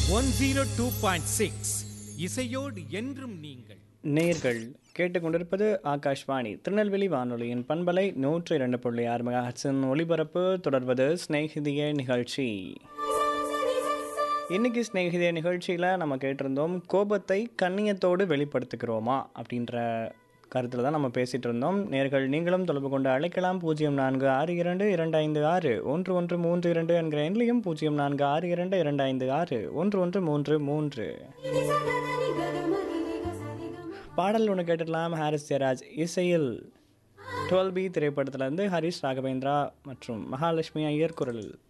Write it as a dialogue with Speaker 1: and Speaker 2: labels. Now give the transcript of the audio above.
Speaker 1: one zero two point six இசையோடு என்றும் நீங்கள்
Speaker 2: நேர்கள் கேட்டுக்கொண்டிருப்பது ஆகாஷ்வாணி திருநெல்வேலி வானொலியின் பண்பலை நூற்று இரண்டு புள்ளி ஆறு மெகாஹட்ஸின் ஒளிபரப்பு தொடர்வது ஸ்நேகிதிய நிகழ்ச்சி இன்னைக்கு ஸ்நேகிதிய நிகழ்ச்சியில் நம்ம கேட்டிருந்தோம் கோபத்தை கண்ணியத்தோடு வெளிப்படுத்துகிறோமா அப்படின்ற கருத்தில் தான் நம்ம பேசிகிட்டு இருந்தோம் நேர்கள் நீங்களும் தொடர்பு கொண்டு அழைக்கலாம் பூஜ்ஜியம் நான்கு ஆறு இரண்டு இரண்டு ஐந்து ஆறு ஒன்று ஒன்று மூன்று இரண்டு என்கிற எண்ணிலையும் பூஜ்ஜியம் நான்கு ஆறு இரண்டு இரண்டு ஐந்து ஆறு ஒன்று ஒன்று மூன்று மூன்று பாடல் ஒன்று கேட்டுடலாம் ஹாரிஸ் ஜெயராஜ் இசையில் டுவெல் பி திரைப்படத்திலிருந்து ஹரிஷ் ராகவேந்திரா மற்றும் மகாலட்சுமி ஐயர் குரலில்